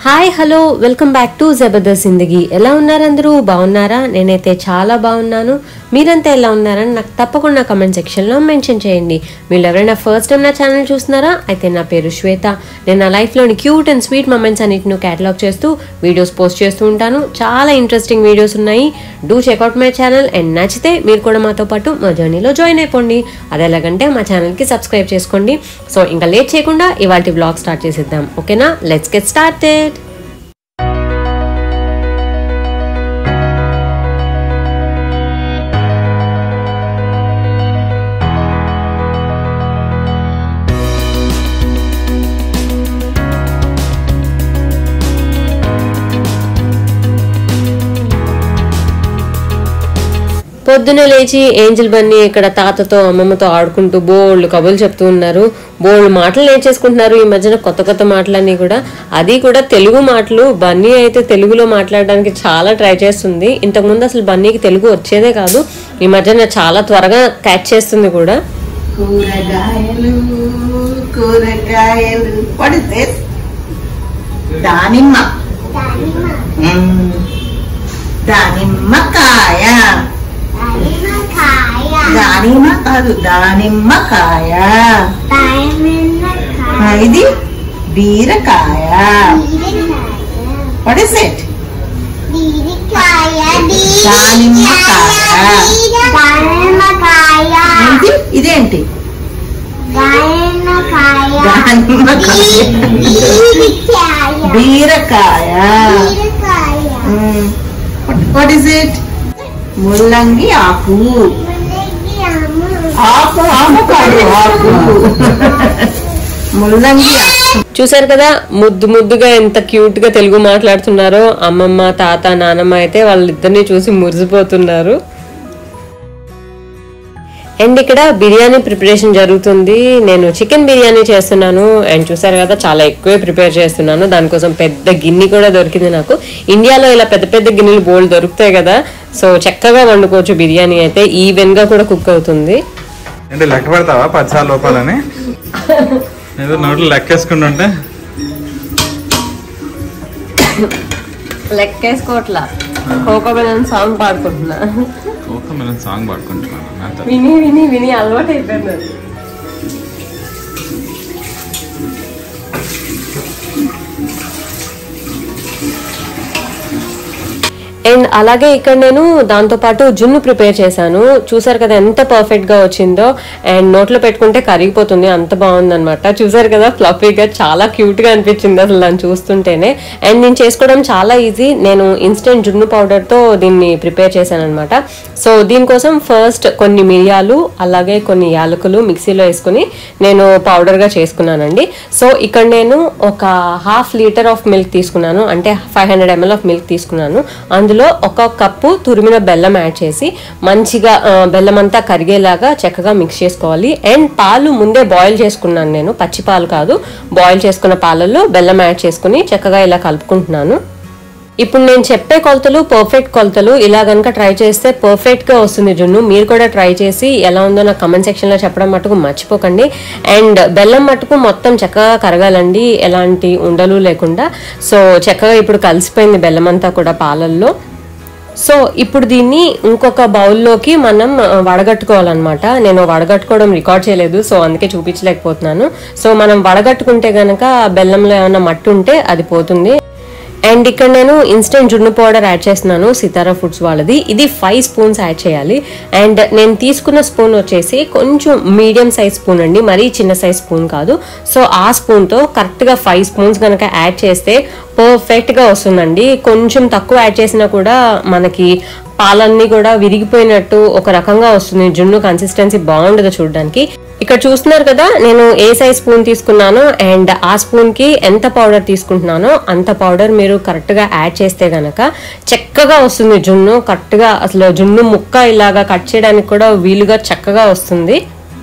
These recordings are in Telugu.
Hi hello welcome back to Jabardast Zindagi ఎలా ఉన్నారు అందరూ బాగున్నారా నేనైతే చాలా బాగున్నాను మీరంతా ఎలా ఉన్నారని నాకు తప్పకుండా కమెంట్ సెక్షన్లో మెన్షన్ చేయండి మీరు ఎవరైనా ఫస్ట్ టైం నా ఛానల్ చూస్తున్నారా అయితే నా పేరు శ్వేత నేను నా లైఫ్లోని క్యూట్ అండ్ స్వీట్ మూమెంట్స్ అన్నిటిని క్యాటలాగ్ చేస్తూ వీడియోస్ పోస్ట్ చేస్తూ ఉంటాను చాలా ఇంట్రెస్టింగ్ వీడియోస్ ఉన్నాయి do check out my channel and నచ్చితే మీరు కూడా మాతో పాటు మా జర్నీలో జాయిన్ అయిపోండి అది ఎలాగంటే మా ఛానల్కి సబ్స్క్రైబ్ చేసుకోండి సో ఇంకా లేట్ చేయకుండా ఇవాళ బ్లాగ్ స్టార్ట్ చేసేద్దాం ఓకేనా లెట్స్ గెట్ స్టార్టెడ్ పొద్దున లేచి ఏంజిల్ బన్నీ ఇక్కడ తాతతో అమ్మమ్మతో ఆడుకుంటూ బోల్డ్ కబుర్లు చెప్తూ ఉన్నారు బోల్డ్ మాటలు నేర్చేసుకుంటున్నారు ఈ మధ్యన కొత్త కొత్త మాటలన్నీ కూడా అది కూడా తెలుగు మాటలు బన్నీ అయితే తెలుగులో మాట్లాడడానికి చాలా ట్రై చేస్తుంది ఇంతకుముందు అసలు బన్నీకి తెలుగు వచ్చేదే కాదు ఈ మధ్యన చాలా త్వరగా క్యాచ్ చేస్తుంది కూడా కూరగాయలు కూరగాయలు వాట్ ఇస్ దిస్ దానిమ్మ మ్మ్. దానిమ్మకాయ దానిమ్మ కాదు దానిమ్మకాయ ఆ, ఇది బీరకాయ వాట్ ఇస్ ఇట్ ఏంటి ఇదేంటి బీరకాయ వాట్ ఇస్ ఇట్ ముల్లంగి ఆకు ఆకు ఆకు కాదు ఆకు ముల్లంగి ఆకు చూసారు కదా ముద్దు ముద్దుగా ఎంత క్యూట్ గా తెలుగు మాట్లాడుతున్నారో అమ్మమ్మ తాత నానమ్మ అయితే వాళ్ళిద్దరిని చూసి మురిసిపోతున్నారు అండ్ ఇక్కడ బిర్యానీ ప్రిపరేషన్ జరుగుతుంది నేను చికెన్ బిర్యానీ చేస్తున్నాను అండ్ చూసారు కదా చాలా ఎక్కువే ప్రిపేర్ చేస్తున్నాను దానికోసం పెద్ద గిన్నె కూడా దొరికింది నాకు ఇండియాలో ఇలా పెద్ద పెద్ద గిన్నెలు బోల్డ్ దొరుకుతాయి కదా సో చక్కగా వండుకోవచ్చు బిర్యానీ అయితే ఈవెన్ గా కూడా కుక్ అవుతుంది ఏంటి లెక్క పెడతావా పదిసార్లు లోపాలని ఏదో నోట్లో లెక్కేసుకుంటుంటే లెక్కేసుకోవట్లా కోకోబెలన్ సాంగ్ పాడుకుంటున్నా ఒక మిలియన్ సాంగ్ పాడుకుంటున్నాను నాతో. విని విని విని అలవాటు అయిపోయింది అండ్ అలాగే ఇక్కడ నేను దాంతో పాటు జున్ను ప్రిపేర్ చేశాను చూసారు కదా ఎంత పర్ఫెక్ట్ గా వచ్చిందో అండ్ నోట్లో పెట్టుకుంటే కరిగిపోతుంది అంత బాగుందన్నమాట చూసారు కదా ఫ్లఫీగా చాలా క్యూట్ గా అనిపించింది అసలు దాన్ని చూస్తుంటేనే అండ్ నేను చేసుకోవడం చాలా ఈజీ నేను ఇన్స్టెంట్ జున్ను పౌడర్ తో దీన్ని ప్రిపేర్ చేశాను అనమాట సో దీనికోసం ఫస్ట్ కొన్ని మిరియాలు అలాగే కొన్ని యాలకులు మిక్సీలో వేసుకుని నేను పౌడర్ గా చేసుకున్నానండి సో ఇక్కడ నేను ఒక హాఫ్ లీటర్ ఆఫ్ మిల్క్ తీసుకున్నాను అంటే five hundred ML of milk తీసుకున్నాను అందులో ఒక కప్పు తురిమిన బెల్లం యాడ్ చేసి మంచిగా ఆ, బెల్లం అంతా కరిగేలాగా చక్కగా మిక్స్ చేసుకోవాలి అండ్ పాలు ముందే బాయిల్ చేసుకున్నాను నేను పచ్చి పాలు కాదు బాయిల్ చేసుకున్న పాలల్లో బెల్లం యాడ్ చేసుకుని చక్కగా ఇలా కలుపుకుంటున్నాను ఇప్పుడు నేను చెప్పే కొలతలు పర్ఫెక్ట్ కొలతలు ఇలా కనుక ట్రై చేస్తే పర్ఫెక్ట్ గా వస్తుంది జున్ను మీరు కూడా ట్రై చేసి ఎలా ఉందో నాకు కమెంట్ సెక్షన్ లో చెప్పడం మటుకు మర్చిపోకండి అండ్ బెల్లం మటుకు మొత్తం చక్కగా కరగాలండి ఎలాంటి ఉండలు లేకుండా సో చక్కగా ఇప్పుడు కలిసిపోయింది బెల్లం అంతా కూడా పాలల్లో సో ఇప్పుడు దీన్ని ఇంకొక బౌల్లోకి మనం ఆ, వడగట్టుకోవాలన్నమాట నేను వడగట్టుకోవడం రికార్డ్ చేయలేదు సో అందుకే చూపించలేకపోతున్నాను సో మనం వడగట్టుకుంటే గనక బెల్లంలో ఏమైనా మట్టి ఉంటే అది పోతుంది అండ్ ఇక్కడ నేను ఇన్స్టెంట్ జున్ను పౌడర్ యాడ్ చేస్తున్నాను సితారా ఫుడ్స్ వాళ్ళది ఇది ఫైవ్ స్పూన్స్ యాడ్ చేయాలి అండ్ నేను తీసుకున్న స్పూన్ వచ్చేసి కొంచెం మీడియం సైజ్ స్పూన్ అండి మరీ చిన్న సైజ్ స్పూన్ కాదు సో ఆ స్పూన్తో కరెక్ట్గా ఫైవ్ స్పూన్స్ కనుక యాడ్ చేస్తే పర్ఫెక్ట్గా వస్తుందండి కొంచెం తక్కువ యాడ్ చేసినా కూడా మనకి పాలన్నీ కూడా విరిగిపోయినట్టు ఒక రకంగా వస్తుంది జున్ను కన్సిస్టెన్సీ బాగుండదు చూడడానికి ఇక్కడ చూస్తున్నారు కదా నేను ఏ సైజ్ స్పూన్ తీసుకున్నానో అండ్ ఆ స్పూన్ కి ఎంత పౌడర్ తీసుకుంటున్నానో అంత పౌడర్ మీరు కరెక్ట్ గా యాడ్ చేస్తే గనక చక్కగా వస్తుంది జున్ను కరెక్ట్ గా అసలు జున్ను ముక్క ఇలాగా కట్ చేయడానికి కూడా వీలుగా చక్కగా వస్తుంది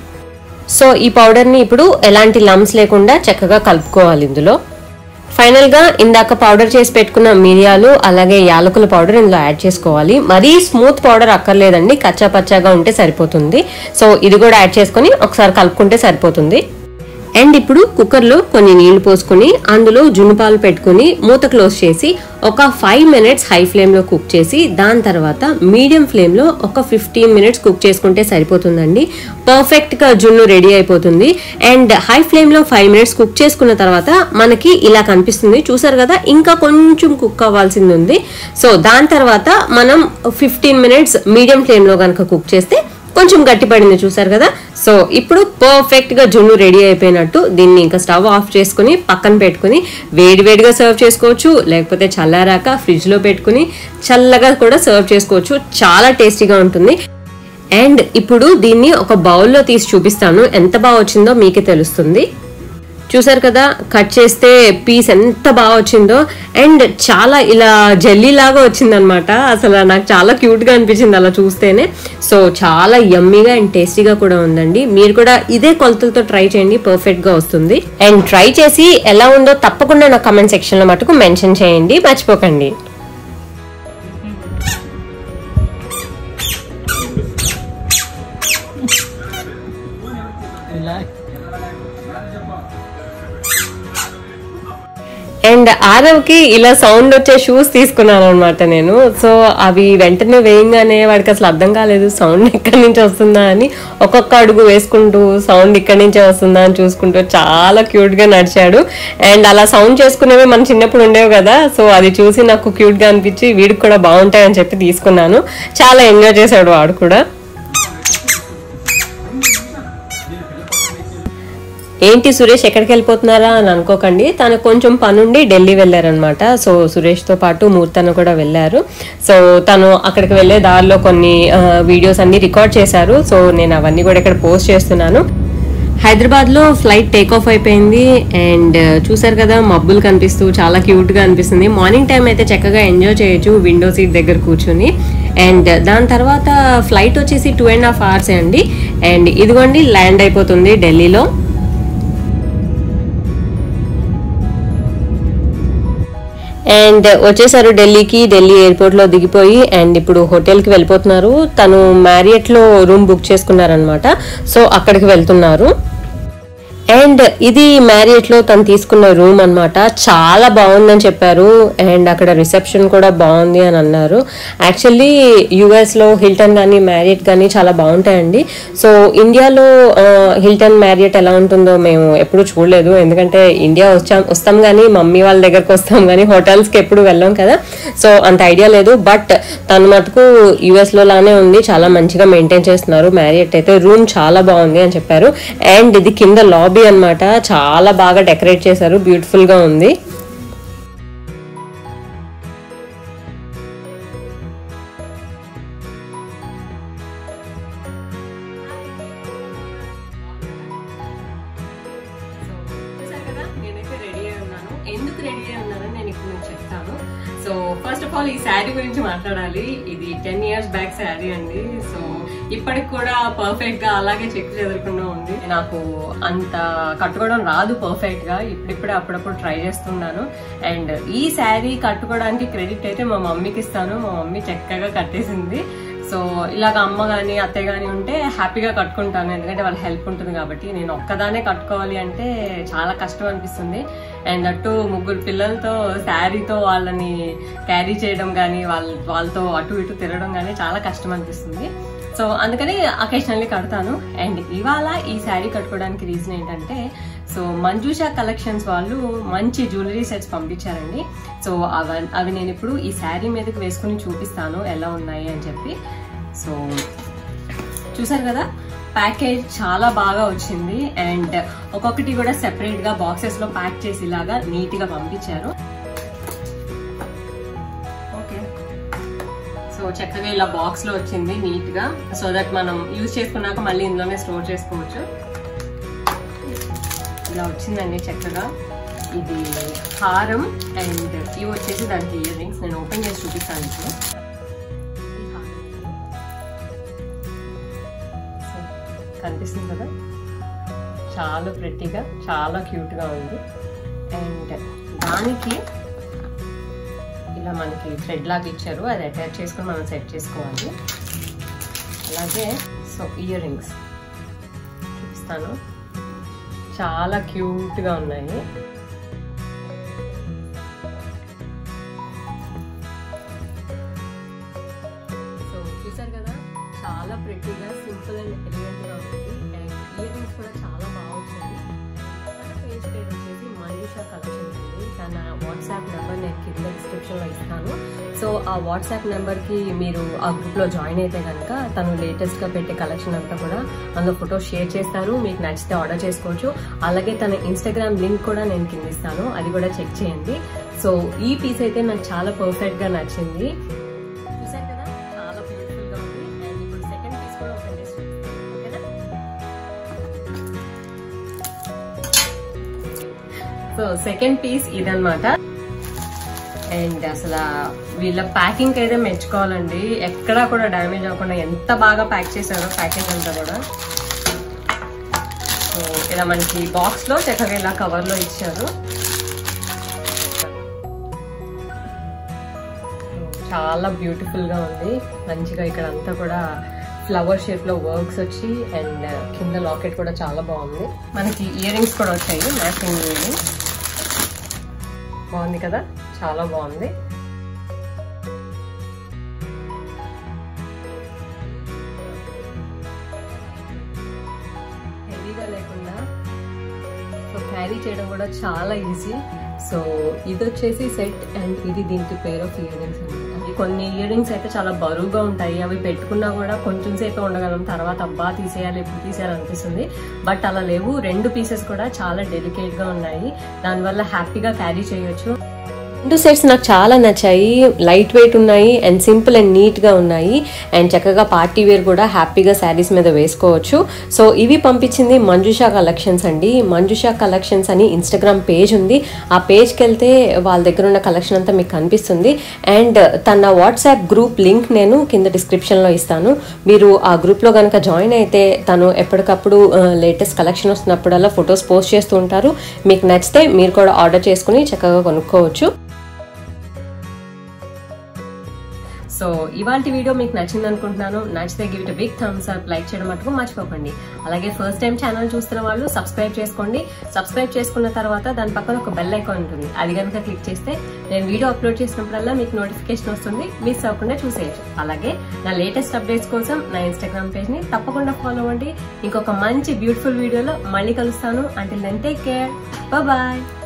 సో ఈ పౌడర్ని ఇప్పుడు ఎలాంటి లమ్స్ లేకుండా చక్కగా కలుపుకోవాలి ఇందులో ఫైనల్ గా ఇందాక పౌడర్ చేసి పెట్టుకున్న మిరియాలు అలాగే యాలకుల పౌడర్ ఇందులో యాడ్ చేసుకోవాలి మరీ స్మూత్ పౌడర్ అక్కర్లేదండి కచ్చా పచ్చాగా ఉంటే సరిపోతుంది సో ఇది కూడా యాడ్ చేసుకొని ఒకసారి కలుపుకుంటే సరిపోతుంది అండ్ ఇప్పుడు కుక్కర్లో కొన్ని నీళ్లు పోసుకొని అందులో జున్ను పాలు పెట్టుకుని మూత క్లోజ్ చేసి ఒక ఫైవ్ మినిట్స్ హై ఫ్లేమ్లో కుక్ చేసి దాని తర్వాత మీడియం ఫ్లేమ్లో ఒక ఫిఫ్టీన్ మినిట్స్ కుక్ చేసుకుంటే సరిపోతుందండి పర్ఫెక్ట్గా జున్ను రెడీ అయిపోతుంది అండ్ హై ఫ్లేమ్లో ఫైవ్ మినిట్స్ కుక్ చేసుకున్న తర్వాత మనకి ఇలా కనిపిస్తుంది చూసారు కదా ఇంకా కొంచెం కుక్ అవ్వాల్సింది ఉంది సో దాని తర్వాత మనం ఫిఫ్టీన్ మినిట్స్ మీడియం ఫ్లేమ్లో కనుక కుక్ చేస్తే కొంచెం గట్టిపడింది చూసారు కదా సో ఇప్పుడు పర్ఫెక్ట్ గా జున్ను రెడీ అయిపోయినట్టు దీన్ని ఇంకా స్టవ్ ఆఫ్ చేసుకుని పక్కన పెట్టుకుని వేడి వేడిగా సర్వ్ చేసుకోవచ్చు లేకపోతే చల్లారాక ఫ్రిడ్జ్ లో పెట్టుకుని చల్లగా కూడా సర్వ్ చేసుకోవచ్చు చాలా టేస్టీగా ఉంటుంది అండ్ ఇప్పుడు దీన్ని ఒక బౌల్లో తీసి చూపిస్తాను ఎంత బాగా వచ్చిందో మీకే తెలుస్తుంది చూసారు కదా కట్ చేస్తే పీస్ ఎంత బాగా వచ్చిందో అండ్ చాలా ఇలా జెల్లీ లాగా వచ్చిందనమాట అసలు నాకు చాలా క్యూట్ గా అనిపించింది అలా చూస్తేనే సో చాలా యమ్మీగా అండ్ టేస్టీగా కూడా ఉందండి మీరు కూడా ఇదే కొలతలతో ట్రై చేయండి పర్ఫెక్ట్ గా వస్తుంది అండ్ ట్రై చేసి ఎలా ఉందో తప్పకుండా నా కమెంట్ సెక్షన్ లో మటుకు మెన్షన్ చేయండి మర్చిపోకండి అండ్ ఆరవ్కి ఇలా సౌండ్ వచ్చే షూస్ తీసుకున్నాను అనమాట నేను సో అవి వెంటనే వేయంగానే వాడికి అసలు అర్థం కాలేదు సౌండ్ ఎక్కడి నుంచి వస్తుందా అని ఒక్కొక్క అడుగు వేసుకుంటూ సౌండ్ ఇక్కడి నుంచే వస్తుందా అని చూసుకుంటూ చాలా క్యూట్ గా నడిచాడు అండ్ అలా సౌండ్ చేసుకునేవి మన చిన్నప్పుడు ఉండేవి కదా సో అది చూసి నాకు క్యూట్ గా అనిపించి వీడికి కూడా బాగుంటాయని చెప్పి తీసుకున్నాను చాలా ఎంజాయ్ చేశాడు వాడు కూడా ఏంటి సురేష్ ఎక్కడికి వెళ్ళిపోతున్నారా అని అనుకోకండి తను కొంచెం పనుండి ఢిల్లీ వెళ్ళారనమాట సో సురేష్తో పాటు మూర్తను కూడా వెళ్ళారు సో తను అక్కడికి వెళ్ళే దారిలో కొన్ని వీడియోస్ అన్ని రికార్డ్ చేశారు సో నేను అవన్నీ కూడా ఇక్కడ పోస్ట్ చేస్తున్నాను హైదరాబాద్లో ఫ్లైట్ టేక్ ఆఫ్ అయిపోయింది అండ్ చూసారు కదా మబ్బులు కనిపిస్తూ చాలా క్యూట్గా అనిపిస్తుంది మార్నింగ్ టైం అయితే చక్కగా ఎంజాయ్ చేయొచ్చు విండో సీట్ దగ్గర కూర్చుని అండ్ దాని తర్వాత ఫ్లైట్ వచ్చేసి టూ అండ్ హాఫ్ అవర్స్ అండి అండ్ ఇదిగోండి ల్యాండ్ అయిపోతుంది ఢిల్లీలో అండ్ వచ్చేసారు ఢిల్లీకి ఢిల్లీ ఎయిర్పోర్ట్ లో దిగిపోయి అండ్ ఇప్పుడు హోటల్ కి వెళ్ళిపోతున్నారు తను మ్యారియట్ లో రూమ్ బుక్ చేసుకున్నారనమాట సో అక్కడికి వెళ్తున్నారు అండ్ ఇది మ్యారియట్ లో తను తీసుకున్న రూమ్ అన్నమాట చాలా బాగుందని చెప్పారు అండ్ అక్కడ రిసెప్షన్ కూడా బాగుంది అని అన్నారు యాక్చువల్లీ యుఎస్ లో హిల్టన్ కానీ మ్యారియట్ కానీ చాలా బాగుంటాయండి సో ఇండియాలో ఆ, హిల్టన్ మ్యారియట్ ఎలా ఉంటుందో మేము ఎప్పుడు చూడలేదు ఎందుకంటే ఇండియా వచ్చాం వస్తాం కానీ మమ్మీ వాళ్ళ దగ్గరకు వస్తాం కానీ హోటల్స్కి ఎప్పుడు వెళ్ళాం కదా సో అంత ఐడియా లేదు బట్ తను మటుకు యుఎస్ లో లానే ఉంది చాలా మంచిగా మెయింటైన్ చేస్తున్నారు మ్యారియట్ అయితే రూమ్ చాలా బాగుంది అని చెప్పారు అండ్ ఇది కింద లాబీ అన్నమాట చాలా బాగా డెకరేట్ చేశారు బ్యూటిఫుల్ గా ఉంది ఎందుకు రెడీ అయి ఉన్నానని నేను ఇప్పుడు మీకు చెప్తాను సో ఫస్ట్ ఆఫ్ ఆల్ ఈ శారీ గురించి మాట్లాడాలి ఇది టెన్ ఇయర్స్ బ్యాక్ శారీ అండి సో ఇప్పటికి కూడా పర్ఫెక్ట్ గా అలాగే చెక్ చెదరకుండా ఉంది నాకు అంత కట్టుకోవడం రాదు పర్ఫెక్ట్ గా ఇప్పుడిప్పుడే అప్పుడప్పుడు ట్రై చేస్తున్నాను అండ్ ఈ శారీ కట్టుకోవడానికి క్రెడిట్ అయితే మా మమ్మీకి ఇస్తాను మా మమ్మీ చక్కగా కట్టేసింది సో ఇలాగ అమ్మ కానీ అత్తయ్య కానీ ఉంటే హ్యాపీగా కట్టుకుంటాను ఎందుకంటే వాళ్ళ హెల్ప్ ఉంటుంది కాబట్టి నేను ఒక్కదానే కట్టుకోవాలి అంటే చాలా కష్టం అనిపిస్తుంది అండ్ అటు ముగ్గురు పిల్లలతో శారీతో వాళ్ళని క్యారీ చేయడం కానీ వాళ్ళ వాళ్ళతో అటు ఇటు తిరగడం కానీ చాలా కష్టం అనిపిస్తుంది సో అందుకని అకేషనల్లీ కడతాను అండ్ ఇవాళ ఈ శారీ కట్టుకోవడానికి రీజన్ ఏంటంటే సో మంజుషా కలెక్షన్స్ వాళ్ళు మంచి జ్యువెలరీ సెట్స్ పంపించారండి సో అవి అవి నేను ఇప్పుడు ఈ శారీ మీదకి వేసుకుని చూపిస్తాను ఎలా ఉన్నాయి అని చెప్పి సో చూసారు కదా ప్యాకేజ్ చాలా బాగా వచ్చింది అండ్ ఒక్కొక్కటి కూడా సెపరేట్ గా బాక్సెస్ లో ప్యాక్ చేసి ఇలాగా నీట్ గా పంపించారు ఓకే సో చక్కగా ఇలా బాక్స్ లో వచ్చింది నీట్ గా సో దట్ మనం యూజ్ చేసుకున్నాక మళ్ళీ ఇందులోనే స్టోర్ చేసుకోవచ్చు ఇలా వచ్చిందండి చక్కగా ఇది హారం అండ్ ఇవి వచ్చేసి దానికి ఇయర్ రింగ్స్ నేను ఓపెన్ చేసి చూపిస్తాను ఇప్పుడు ఈ హారం. సో, కనిపిస్తుంది కదా చాలా ప్రెట్టిగా చాలా క్యూట్ గా ఉంది అండ్ దానికి ఇలా మనకి థ్రెడ్ లాగా ఇచ్చారు అది అటాచ్ చేసుకొని మనం సెట్ చేసుకోవాలి అలాగే సో ఇయర్ రింగ్స్ చూపిస్తాను చాలా క్యూట్ గా ఉన్నాయి సో చూసారు కదా చాలా ప్రెట్టీగా సింపుల్ అండ్ ఎలిగెంట్ గా ఉంది అండ్ ఇయర్ రింగ్స్ కూడా చాలా బాగా వచ్చాయి తన పేజ్ పేరు వచ్చేసి మనీషా కలెక్షన్స్ అండి తన వాట్సాప్ నెంబర్ నేను కింద డిస్క్రిప్షన్ లో ఇస్తాను సో ఆ వాట్సాప్ నెంబర్ కి మీరు ఆ గ్రూప్ లో జాయిన్ అయితే కనుక తను లేటెస్ట్ గా పెట్టే కలెక్షన్ అంతా కూడా అందులో ఫోటో షేర్ చేస్తారు మీకు నచ్చితే ఆర్డర్ చేసుకోవచ్చు అలాగే తన ఇన్స్టాగ్రామ్ లింక్ కూడా నేను కింద ఇస్తాను అది కూడా చెక్ చేయండి సో ఈ పీస్ అయితే నాకు చాలా పర్ఫెక్ట్ గా నచ్చింది చూసారు కదా చాలా బ్యూటిఫుల్ గా ఉంది అండ్ ఇప్పుడు సెకండ్ పీస్ కూడా ఓపెన్ చేసి చూపిస్తాను ఓకేనా సో సెకండ్ పీస్ ఇదన్నమాట అండ్ అసలు వీళ్ళ ప్యాకింగ్ అయితే మెచ్చుకోవాలండి ఎక్కడా కూడా డ్యామేజ్ అవ్వకుండా ఎంత బాగా ప్యాక్ చేశారో ప్యాకింగ్ అంతా కూడా సో ఇలా మనకి బాక్స్ లో చక్కగా ఇలా కవర్ లో ఇచ్చారు చాలా బ్యూటిఫుల్ గా ఉంది మంచిగా ఇక్కడ అంతా కూడా ఫ్లవర్ షేప్ లో వర్క్స్ వచ్చి అండ్ కింద లాకెట్ కూడా చాలా బాగుంది మనకి ఇయర్ రింగ్స్ కూడా వచ్చాయి మ్యాచింగ్ ఇయర్ రింగ్స్ బాగుంది కదా చాలా బాగుంది హెవీగా లేకుండా సో క్యారీ చేయడం కూడా చాలా ఈజీ సో ఇది వచ్చేసి సెట్ అండ్ ఇది దీనికి పేర్ ఆఫ్ ఇయర్ రింగ్స్ అనమాట కొన్ని ఇయర్ రింగ్స్ అయితే చాలా బరువుగా ఉంటాయి అవి పెట్టుకున్నా కూడా కొంచెం సేపు ఉండగలం తర్వాత అబ్బా తీసేయాలి ఎప్పుడు తీసేయాలి అనిపిస్తుంది బట్ అలా లేవు రెండు పీసెస్ కూడా చాలా డెలికేట్ గా ఉన్నాయి దానివల్ల హ్యాపీగా క్యారీ చేయొచ్చు రెండు సెట్స్ నాకు చాలా నచ్చాయి లైట్ వెయిట్ ఉన్నాయి అండ్ సింపుల్ అండ్ నీట్గా ఉన్నాయి అండ్ చక్కగా పార్టీ వేర్ కూడా హ్యాపీగా శారీస్ మీద వేసుకోవచ్చు సో ఇవి పంపించింది మంజుషా కలెక్షన్స్ అండి మంజుషా కలెక్షన్స్ అని ఇన్స్టాగ్రామ్ పేజ్ ఉంది ఆ పేజ్కి వెళ్తే వాళ్ళ దగ్గర ఉన్న కలెక్షన్ అంతా మీకు కనిపిస్తుంది అండ్ తన వాట్సాప్ గ్రూప్ లింక్ నేను కింద డిస్క్రిప్షన్లో ఇస్తాను మీరు ఆ గ్రూప్లో కనుక జాయిన్ అయితే తను ఎప్పటికప్పుడు లేటెస్ట్ కలెక్షన్ వస్తున్నప్పుడల్లా ఫొటోస్ పోస్ట్ చేస్తూ ఉంటారు మీకు నచ్చితే మీరు కూడా ఆర్డర్ చేసుకుని చక్కగా కొనుక్కోవచ్చు సో ఇవాళ వీడియో మీకు నచ్చింది అనుకుంటున్నాను నచ్చితే give it big thumbs up like చేయడం మటుకు మర్చిపోకండి అలాగే ఫస్ట్ టైం ఛానల్ చూస్తున్న వాళ్ళు సబ్స్క్రైబ్ చేసుకోండి సబ్స్క్రైబ్ చేసుకున్న తర్వాత దాని పక్కన ఒక బెల్ ఐకాన్ ఉంటుంది అది కనుక క్లిక్ చేస్తే నేను వీడియో అప్లోడ్ చేసినప్పుడల్లా మీకు నోటిఫికేషన్ వస్తుంది మిస్ అవ్వకుండా చూసేయచ్చు అలాగే నా లేటెస్ట్ అప్డేట్స్ కోసం నా ఇన్స్టాగ్రామ్ పేజ్ ని తప్పకుండా ఫాలో అవ్వండి ఇంకొక మంచి బ్యూటిఫుల్ వీడియోలో మళ్ళీ కలుస్తాను until then take care bye